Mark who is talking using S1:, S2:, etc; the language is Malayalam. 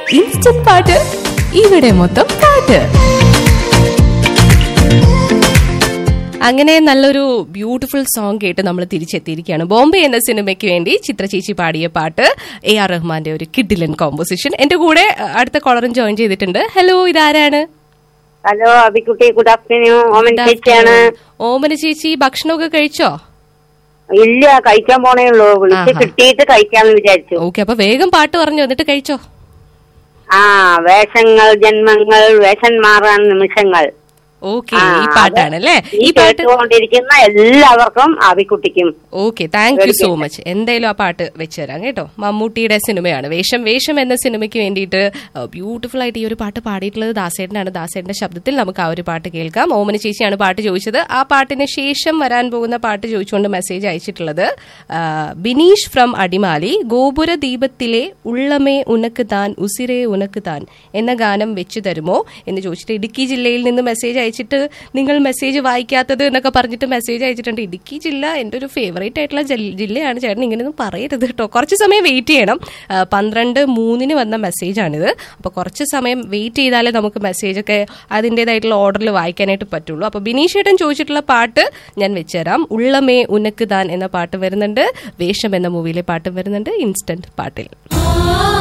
S1: ഇൻസ്റ്റന്റ് പാട്ട് ഇവിടെ മൊത്തം പാട്ട് അങ്ങനെ നല്ലൊരു ബ്യൂട്ടിഫുൾ സോങ് കേട്ട് നമ്മൾ തിരിച്ചെത്തിയിരിക്കുകയാണ് ബോംബെ എന്ന സിനിമയ്ക്ക് വേണ്ടി ചിത്രചേച്ചി പാടിയ പാട്ട് എ ആർ റഹ്മാന്റെ ഒരു കിഡിലൻ കോമ്പോസിഷൻ എന്റെ കൂടെ അഹ്, അടുത്ത കോളറും ജോയിൻ ചെയ്തിട്ടുണ്ട് ഹലോ ഇതാരാണ്
S2: ഹലോ അബിക്കുട്ടി ഗുഡ് ആഫ്റ്റർനൂൺ ഓമൻ ചേച്ചിയാണ്
S1: ഓമന ചേച്ചി ഭക്ഷണമൊക്കെ കഴിച്ചോ
S2: ഇല്ല കഴിക്കാൻ പോണേ ഉള്ളൂ വിളിച്ച്
S1: ആഹാ.
S2: കിട്ടിയിട്ട് കഴിക്കാന്ന് വിചാരിച്ചു
S1: ഓക്കെ അപ്പൊ വേഗം പാട്ട് പറഞ്ഞു എന്നിട്ട് കഴിച്ചോ
S2: ആ വേഷങ്ങൾ ജന്മങ്ങൾ വേഷം മാറാൻ നിമിഷങ്ങൾ
S1: ഓക്കെ
S2: ആ,
S1: ഈ പാട്ടാണ് അല്ലേ
S2: ഈ
S1: ഈ പാട്ട്
S2: കേട്ടുകൊണ്ടിരിക്കുന്ന എല്ലാവർക്കും അബിക്കുട്ടിക്കും
S1: okay thank you so much എന്തായാലും ആ പാട്ട് വെച്ചുതരാം കേട്ടോ മമ്മൂട്ടിയുടെ സിനിമയാണ് വേഷം വേഷം എന്ന സിനിമയ്ക്ക് വേണ്ടിയിട്ട് ബ്യൂട്ടിഫുൾ ആയിട്ട് ഈ ഒരു പാട്ട് പാടിയിട്ടുള്ളത് ദാസേട്ടനാണ് ദാസേട്ടന്റെ ശബ്ദത്തിൽ നമുക്ക് ആ ഒരു പാട്ട് കേൾക്കാം ഓമന ചേച്ചിയാണ് പാട്ട് ചോദിച്ചത് ആ പാട്ടിന് ശേഷം വരാൻ പോകുന്ന പാട്ട് ചോദിച്ചുകൊണ്ട് മെസ്സേജ് അയച്ചിട്ടുള്ളത് ആ, ബിനീഷ് ഫ്രം അടിമാലി ഗോപുര ദീപത്തിലെ ഉള്ളമേ ഉനക്ക് താൻ ഉസിരേ ഉനക്ക് താൻ എന്ന ഗാനം വെച്ചു തരുമോ എന്ന് ചോദിച്ചിട്ട് ഇടുക്കി ജില്ലയിൽ നിന്ന് മെസ്സേജ് അയച്ചിട്ട് നിങ്ങൾ മെസ്സേജ് വായിക്കാത്തത് എന്നൊക്കെ പറഞ്ഞിട്ട് മെസ്സേജ് അയച്ചിട്ടുണ്ട് ഇടുക്കി ജില്ല എൻ്റെ ഒരു ഫേവറേറ്റ് ആയിട്ടുള്ള ജില്ല- ജില്ലയാണ് ചേട്ടൻ ഇങ്ങനെയൊന്നും പറയരുത് കേട്ടോ കുറച്ച് സമയം വെയിറ്റ് ചെയ്യണം ആ, പന്ത്രണ്ട് മൂന്നിന് വന്ന മെസ്സേജാണിത് അപ്പോൾ കുറച്ച് സമയം വെയിറ്റ് ചെയ്താലേ നമുക്ക് മെസ്സേജൊക്കെ അതിൻ്റെതായിട്ടുള്ള ഓർഡറിൽ വായിക്കാനായിട്ട് പറ്റുള്ളൂ അപ്പോൾ ബിനീഷ് ഏട്ടൻ ചോദിച്ചിട്ടുള്ള പാട്ട് ഞാൻ വെച്ചുതരാം ഉള്ളമേ ഉനക്ക് താൻ എന്ന പാട്ട് വരുന്നുണ്ട് വേഷം എന്ന മൂവിയിലെ പാട്ട് വരുന്നുണ്ട് ഇൻസ്റ്റന്റ് പാട്ടിൽ